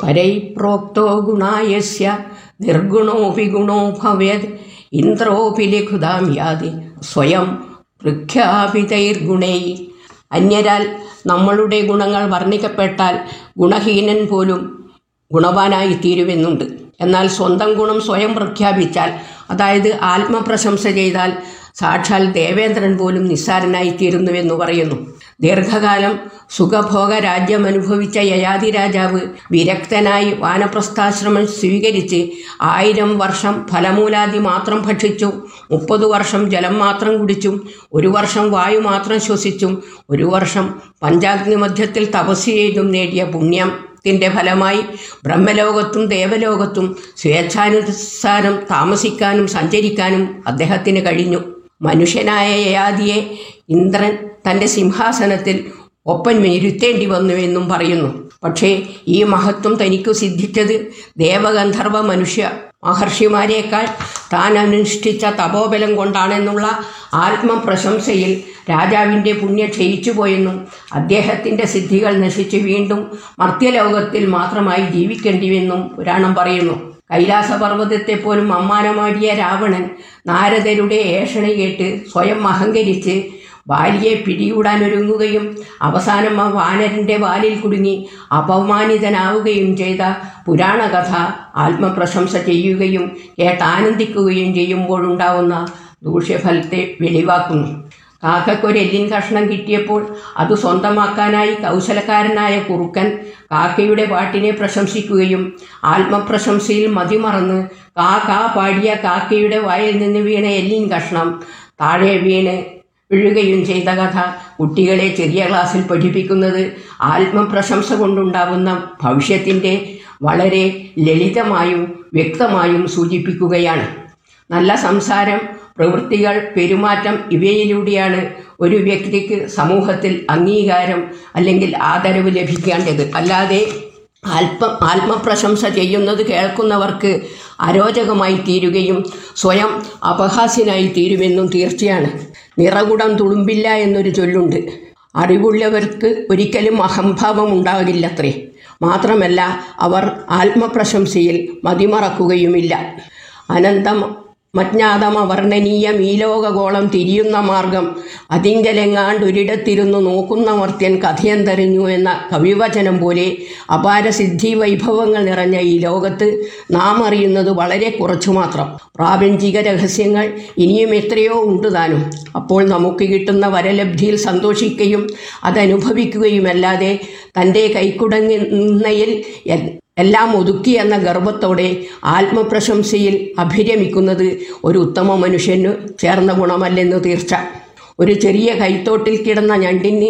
പരൈ പ്രോക്തോ ഗുണായസ്യ നിർഗുണോപി ഗുണോ ഭവേത് ഇന്ദ്രോപി ലഘുതാം യാതി സ്വയം പ്രഖ്യാപിതൈർഗുണൈ അന്യരാൽ നമ്മളുടെ ഗുണങ്ങൾ വർണ്ണിക്കപ്പെട്ടാൽ ഗുണഹീനൻ പോലും ഗുണവാനായി തീരുമെന്നുണ്ട് എന്നാൽ സ്വന്തം ഗുണം സ്വയം പ്രഖ്യാപിച്ചാൽ അതായത് ആത്മപ്രശംസ ചെയ്താൽ സാക്ഷാൽ ദേവേന്ദ്രൻ പോലും നിസ്സാരനായി തീരുന്നുവെന്ന് പറയുന്നു ദീർഘകാലം സുഖഭോഗ രാജ്യം അനുഭവിച്ച യയാതി രാജാവ് വിരക്തനായി വാനപ്രസ്ഥാശ്രമം സ്വീകരിച്ച് ആയിരം വർഷം ഫലമൂലാദി മാത്രം ഭക്ഷിച്ചു മുപ്പത് വർഷം ജലം മാത്രം കുടിച്ചും ഒരു വർഷം വായു മാത്രം ശ്വസിച്ചും ഒരു വർഷം പഞ്ചാഗ്നി മധ്യത്തിൽ തപസ് ചെയ്തും നേടിയ പുണ്യം ത്തിൻ്റെ ഫലമായി ബ്രഹ്മലോകത്തും ദേവലോകത്തും സ്വേച്ഛാനുസാരം താമസിക്കാനും സഞ്ചരിക്കാനും അദ്ദേഹത്തിന് കഴിഞ്ഞു മനുഷ്യനായ യയാദിയെ ഇന്ദ്രൻ തൻ്റെ സിംഹാസനത്തിൽ ഒപ്പം ഇരുത്തേണ്ടി വന്നുവെന്നും പറയുന്നു പക്ഷേ ഈ മഹത്വം തനിക്കു സിദ്ധിച്ചത് ദേവഗന്ധർവ മനുഷ്യ മഹർഷിമാരെക്കാൾ താൻ അനുഷ്ഠിച്ച തപോബലം കൊണ്ടാണെന്നുള്ള ആത്മപ്രശംസയിൽ രാജാവിൻ്റെ പുണ്യം ക്ഷയിച്ചു പോയെന്നും അദ്ദേഹത്തിൻ്റെ സിദ്ധികൾ നശിച്ച് വീണ്ടും മർത്യലോകത്തിൽ മാത്രമായി ജീവിക്കേണ്ടിവെന്നും പുരാണം പറയുന്നു കൈലാസപർവ്വതത്തെ പോലും അമ്മാനമാടിയ രാവണൻ നാരദരുടെ ഏഷണ കേട്ട് സ്വയം അഹങ്കരിച്ച് ബാലിയെ പിടികൂടാനൊരുങ്ങുകയും അവസാനം ആ വാനരൻ്റെ വാലിൽ കുടുങ്ങി അപമാനിതനാവുകയും ചെയ്ത പുരാണകഥ ആത്മപ്രശംസ ചെയ്യുകയും കേട്ടാനന്ദിക്കുകയും ചെയ്യുമ്പോഴുണ്ടാവുന്ന ദൂഷ്യഫലത്തെ വെളിവാക്കുന്നു കാക്കയ്ക്കൊരു എല്ലിൻ കഷ്ണം കിട്ടിയപ്പോൾ അത് സ്വന്തമാക്കാനായി കൗശലക്കാരനായ കുറുക്കൻ കാക്കയുടെ പാട്ടിനെ പ്രശംസിക്കുകയും ആത്മപ്രശംസയിൽ മതിമറന്ന് കാ കാ പാടിയ കാക്കയുടെ വായിൽ നിന്ന് വീണ എല്ലിൻ കഷ്ണം താഴെ വീണ് വീഴുകയും ചെയ്ത കഥ കുട്ടികളെ ചെറിയ ക്ലാസ്സിൽ പഠിപ്പിക്കുന്നത് ആത്മപ്രശംസ കൊണ്ടുണ്ടാകുന്ന ഭവിഷ്യത്തിൻ്റെ വളരെ ലളിതമായും വ്യക്തമായും സൂചിപ്പിക്കുകയാണ് നല്ല സംസാരം പ്രവൃത്തികൾ പെരുമാറ്റം ഇവയിലൂടെയാണ് ഒരു വ്യക്തിക്ക് സമൂഹത്തിൽ അംഗീകാരം അല്ലെങ്കിൽ ആദരവ് ലഭിക്കേണ്ടത് അല്ലാതെ ആത്മ ആത്മപ്രശംസ ചെയ്യുന്നത് കേൾക്കുന്നവർക്ക് അരോചകമായി തീരുകയും സ്വയം അപഹാസ്യനായി തീരുമെന്നും തീർച്ചയാണ് നിറകുടം തുളുമ്പില്ല എന്നൊരു ചൊല്ലുണ്ട് അറിവുള്ളവർക്ക് ഒരിക്കലും അഹംഭാവം ഉണ്ടാകില്ലത്രേ മാത്രമല്ല അവർ ആത്മപ്രശംസയിൽ മതിമറക്കുകയുമില്ല അനന്തം മജ്ഞാതമവർണ്ണനീയം ഈ ലോകഗോളം തിരിയുന്ന മാർഗം അതിങ്കലെങ്ങാണ്ടൊരിടത്തിരുന്നു നോക്കുന്ന മർത്യൻ കഥയന്തറിഞ്ഞു എന്ന കവിവചനം പോലെ അപാരസിദ്ധി വൈഭവങ്ങൾ നിറഞ്ഞ ഈ ലോകത്ത് നാം അറിയുന്നത് വളരെ കുറച്ചു മാത്രം പ്രാപഞ്ചിക രഹസ്യങ്ങൾ ഇനിയും എത്രയോ ഉണ്ട് താനും അപ്പോൾ നമുക്ക് കിട്ടുന്ന വരലബ്ധിയിൽ സന്തോഷിക്കുകയും അതനുഭവിക്കുകയുമല്ലാതെ തൻ്റെ കൈക്കുടങ്ങുന്നയിൽ എല്ലാം ഒതുക്കി എന്ന ഗർവത്തോടെ ആത്മപ്രശംസയിൽ അഭിരമിക്കുന്നത് ഒരു ഉത്തമ മനുഷ്യന് ചേർന്ന ഗുണമല്ലെന്ന് തീർച്ച ഒരു ചെറിയ കൈത്തോട്ടിൽ കിടന്ന ഞണ്ടിന്